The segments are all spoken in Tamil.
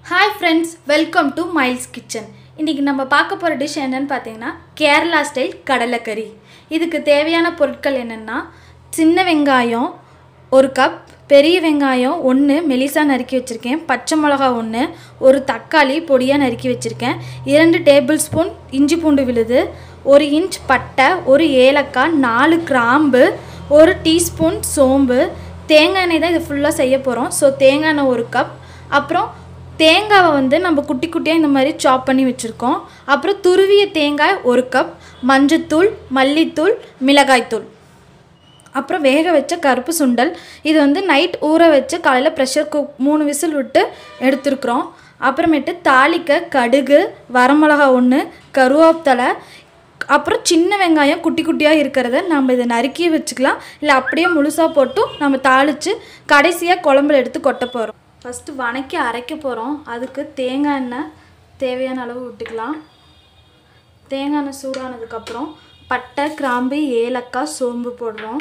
hi friends welcome to Miles kitchen இன்றைக்கி நம்ம பார்க்க போகிற டிஷ் என்னன்னு பார்த்தீங்கன்னா கேரளா ஸ்டைல் கடலைக்கறி இதுக்கு தேவையான பொருட்கள் என்னென்னா சின்ன வெங்காயம் ஒரு கப் பெரிய வெங்காயம் ஒன்று மெலிசா நறுக்கி வச்சுருக்கேன் பச்சை மிளகா ஒன்று ஒரு தக்காளி பொடியாக நறுக்கி வச்சுருக்கேன் இரண்டு டேபிள் ஸ்பூன் இஞ்சி பூண்டு விழுது ஒரு இன்ச் பட்டை ஒரு ஏலக்காய் நாலு கிராம்பு ஒரு டீஸ்பூன் சோம்பு தேங்காய் எண்ணெய் தான் இது ஃபுல்லாக செய்ய போகிறோம் ஸோ தேங்காய் எண்ணெய் ஒரு கப் அப்புறம் தேங்காவை வந்து நம்ம குட்டி குட்டியாக இந்த மாதிரி சாப் பண்ணி வச்சுருக்கோம் அப்புறம் துருவிய தேங்காய் ஒரு கப் மஞ்சத்தூள் மல்லித்தூள் மிளகாய்த்தூள் அப்புறம் வேக வச்ச கருப்பு சுண்டல் இது வந்து நைட் ஊற வச்சு காலையில் ப்ரெஷர் குக் மூணு விசில் விட்டு எடுத்துருக்குறோம் அப்புறமேட்டு தாளிக்க கடுகு வரமிளகா ஒன்று கருவேப்பிலை அப்புறம் சின்ன வெங்காயம் குட்டி குட்டியாக இருக்கிறத நம்ம இதை நறுக்கி வச்சுக்கலாம் இல்லை அப்படியே முழுசாக போட்டும் நம்ம தாளித்து கடைசியாக குழம்புல எடுத்து கொட்ட போகிறோம் ஃபஸ்ட்டு வணக்கி அரைக்க போகிறோம் அதுக்கு தேங்காய் எண்ணெய் தேவையான அளவு விட்டுக்கலாம் தேங்காய் எண்ணெய் சூடானதுக்கப்புறம் பட்டை கிராம்பு ஏலக்காய் சோம்பு போடுறோம்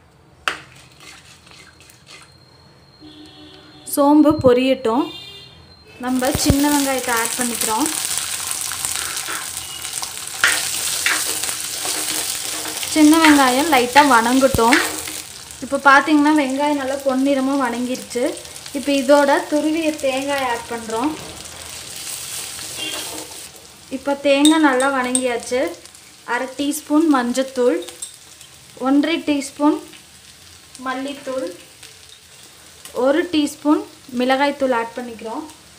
சோம்பு பொரியட்டும் நம்ம சின்ன வெங்காயத்தை ஆட் பண்ணிக்கிறோம் சின்ன வெங்காயம் லைட்டாக வணங்கட்டும் இப்போ பார்த்தீங்கன்னா வெங்காயம் நல்லா பொன்னிறமாக வணங்கிருச்சு இப்போ இதோட துருவிய தேங்காய் ஆட் பண்ணுறோம் இப்போ தேங்காய் நல்லா வணங்கியாச்சு அரை டீஸ்பூன் மஞ்சத்தூள் ஒன்றரை டீஸ்பூன் மல்லித்தூள் ஒரு டீஸ்பூன் மிளகாய்த்தூள் ஆட் பண்ணிக்கிறோம்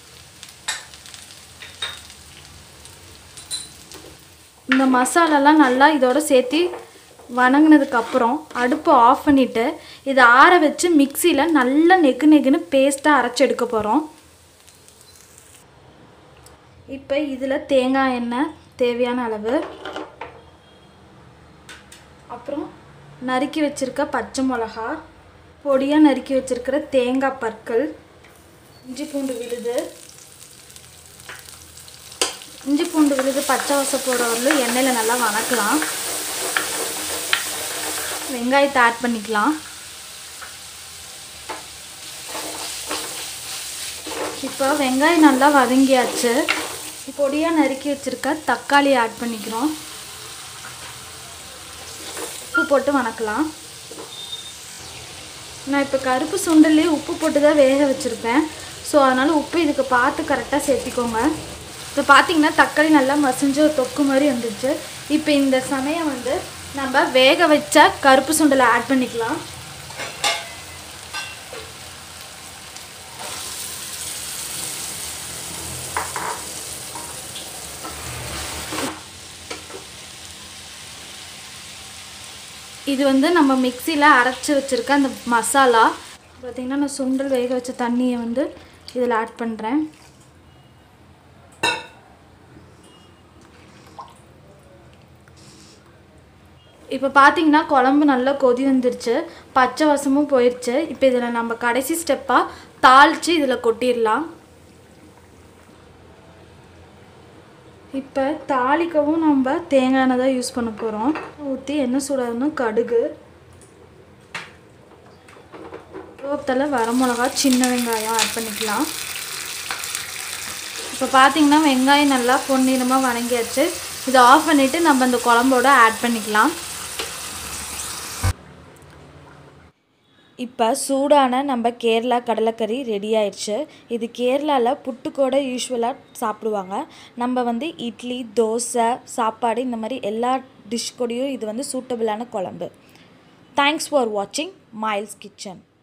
இந்த மசாலாலாம் நல்லா இதோட சேர்த்து வணங்கினதுக்கப்புறம் அடுப்பு ஆஃப் பண்ணிவிட்டு இதை ஆற வச்சு மிக்சியில் நல்லா நெகு நெகுன்னு பேஸ்ட்டாக அரைச்சி எடுக்க போகிறோம் இப்போ இதில் தேங்காய் எண்ணெய் தேவையான அளவு அப்புறம் நறுக்கி வச்சுருக்க பச்சை மிளகா பொடியாக நறுக்கி வச்சுருக்கிற தேங்காய் பற்கள் இஞ்சி பூண்டு விழுது இஞ்சி பூண்டு விழுது பச்சை வசை போட வரலும் எண்ணெயில் நல்லா வணக்கலாம் வெங்காயத்தை ஆட் பண்ணிக்கலாம் இப்போ வெங்காயம் நல்லா வதங்கியாச்சு பொடியாக நறுக்கி வச்சுருக்க தக்காளி ஆட் பண்ணிக்கிறோம் உப்பு போட்டு வணக்கலாம் நான் இப்போ கருப்பு சுண்டல்லே உப்பு போட்டு தான் வேக வச்சுருப்பேன் ஸோ அதனால் உப்பு இதுக்கு பார்த்து கரெக்டாக சேர்த்திக்கோங்க இப்போ பார்த்தீங்கன்னா தக்காளி நல்லா மசிஞ்சு ஒரு தொக்கு மாதிரி வந்துச்சு இப்போ இந்த சமயம் வந்து நம்ம வேக வச்ச கருப்பு சுண்டலை ஆட் பண்ணிக்கலாம் இது வந்து நம்ம மிக்சியில் அரைச்சி வச்சுருக்க அந்த மசாலா பார்த்திங்கன்னா நான் சுண்டல் வேக வச்ச தண்ணியை வந்து இதில் ஆட் பண்ணுறேன் இப்போ பார்த்தீங்கன்னா குழம்பு நல்லா கொதி வந்துருச்சு பச்சை வசமும் போயிடுச்சு இப்போ இதில் நம்ம கடைசி ஸ்டெப்பாக தாளித்து இதில் கொட்டிடலாம் இப்போ தாளிக்கவும் நம்ம தேங்காய் எண்ணெய் தான் யூஸ் பண்ண போகிறோம் ஊற்றி என்ன சூடாதுன்னா கடுகு ரோத்தலை வரமிளகா சின்ன வெங்காயம் ஆட் பண்ணிக்கலாம் இப்போ பார்த்தீங்கன்னா வெங்காயம் நல்லா பொன்னிறமாக வணங்கியாச்சு இதை ஆஃப் பண்ணிவிட்டு நம்ம இந்த குழம்போட ஆட் பண்ணிக்கலாம் இப்போ சூடான நம்ம கேரளா கடலைக்கறி ரெடி ஆயிடுச்சு இது கேரளாவில் புட்டுக்கோட யூஸ்வலாக சாப்பிடுவாங்க நம்ம வந்து இட்லி தோசை சாப்பாடு இந்த மாதிரி எல்லா டிஷ் கூடயும் இது வந்து சூட்டபிளான குழம்பு தேங்க்ஸ் ஃபார் வாட்சிங் மைல்ஸ் கிச்சன்